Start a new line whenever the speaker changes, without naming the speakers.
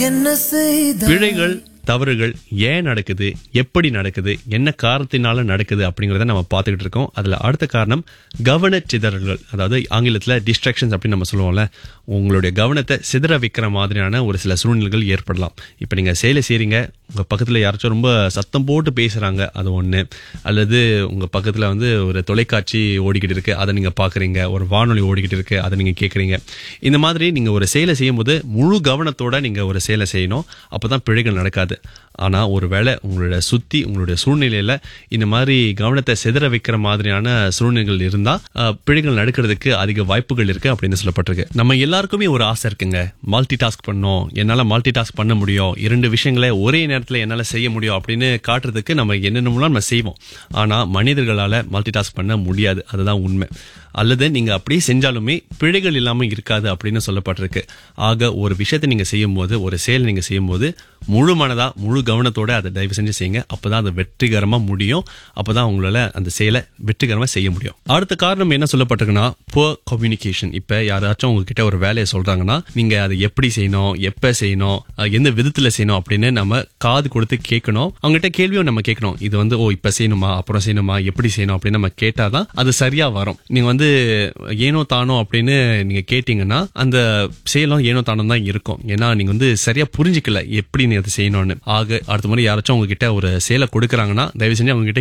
என்ன செய்த
பிழைகள் தவறுகள் ஏன் நடக்குது எப்படி நடக்குது என்ன காரணத்தினால நடக்குது அப்படிங்கறத நம்ம பார்த்துக்கிட்டு இருக்கோம் அதுல அடுத்த காரணம் கவன சிதறல்கள் அதாவது ஆங்கிலத்துல டிஸ்ட்ராக்ஷன்ஸ் அப்படின்னு நம்ம சொல்லுவோம்ல உங்களுடைய கவனத்தை சிதற வைக்கிற மாதிரியான ஒரு சில சூழ்நிலைகள் ஏற்படலாம் இப்போ நீங்க செயலை செய்றீங்க உங்க பக்கத்துல யாராச்சும் ரொம்ப சத்தம் போட்டு பேசுறாங்க அது ஒண்ணு அல்லது உங்க பக்கத்துல வந்து ஒரு தொலைக்காட்சி ஓடிக்கிட்டு இருக்கு அதை நீங்க பாக்குறீங்க ஒரு வானொலி ஓடிக்கிட்டு இருக்கு அதை நீங்க கேக்குறீங்க இந்த மாதிரி நீங்க ஒரு செயலை செய்யும்போது முழு கவனத்தோட நீங்க ஒரு செயலை செய்யணும் அப்பதான் பிழைகள் நடக்காது ஆனா ஒருவேளை உங்களோட சுத்தி உங்களுடைய சூழ்நிலையில இந்த மாதிரி கவனத்தை சிதற வைக்கிற மாதிரியான சூழ்நிலைகள் இருந்தா அஹ், பிழைகள் நடக்கிறதுக்கு அதிக வாய்ப்புகள் இருக்கு அப்படின்னு சொல்லப்பட்டிருக்கு நம்ம எல்லாருக்குமே ஒரு ஆசை இருக்குங்க மல்டி டாஸ்க் பண்ணோம் என்னால மல்டி டாஸ்க் பண்ண முடியும் இரண்டு விஷயங்களை ஒரே நேரத்துல என்னால செய்ய முடியும் அப்படின்னு காட்டுறதுக்கு நம்ம என்னென்னமோ நம்ம செய்வோம் ஆனா மனிதர்களால மல்டி டாஸ்க் பண்ண முடியாது அதுதான் உண்மை அல்லது நீங்க அப்படியே செஞ்சாலுமே பிழைகள் இல்லாம இருக்காது அப்படின்னு சொல்லப்பட்டிருக்கு ஆக ஒரு விஷயத்தை நீங்க செய்யும் போது ஒரு செயல் நீங்க செய்யும் போது முழு மனதா முழு கவனத்தோட அதை தயவு செஞ்சு செய்யுங்க அப்பதான் அது வெற்றிகரமா முடியும் அப்பதான் உங்களால அந்த செயலை வெற்றிகரமா செய்ய முடியும் அடுத்த காரணம் என்ன சொல்லப்பட்டிருக்குன்னா poor கம்யூனிகேஷன் இப்ப யாராச்சும் உங்ககிட்ட ஒரு வேலையை சொல்றாங்கன்னா நீங்க அதை எப்படி செய்யணும் எப்ப செய்யணும் அஹ் எந்த விதத்துல செய்யணும் அப்படின்னு நம்ம காது கொடுத்து கேட்கணும் அவங்ககிட்ட கேள்வியும் நம்ம கேட்கணும் இது வந்து ஓ இப்ப செய்யணுமா அப்புறம் செய்யணுமா எப்படி செய்யணும் அப்படின்னு நம்ம கேட்டாதான் அது சரியா வரும் நீங்க வந்து ஏனோ தானோ அப்படின்னு நீங்க கேட்டீங்கன்னா அந்த செயலும் ஏனோ தானோ தான் இருக்கும் ஏன்னா நீங்க வந்து சரியா புரிஞ்சுக்கல எப்படி நீ அதை செய்யணும்னு ஆக அடுத்த முறை யாராச்சும் உங்ககிட்ட ஒரு செயலை கொடுக்குறாங்கன்னா தயவு செஞ்சு அவங்க கிட்ட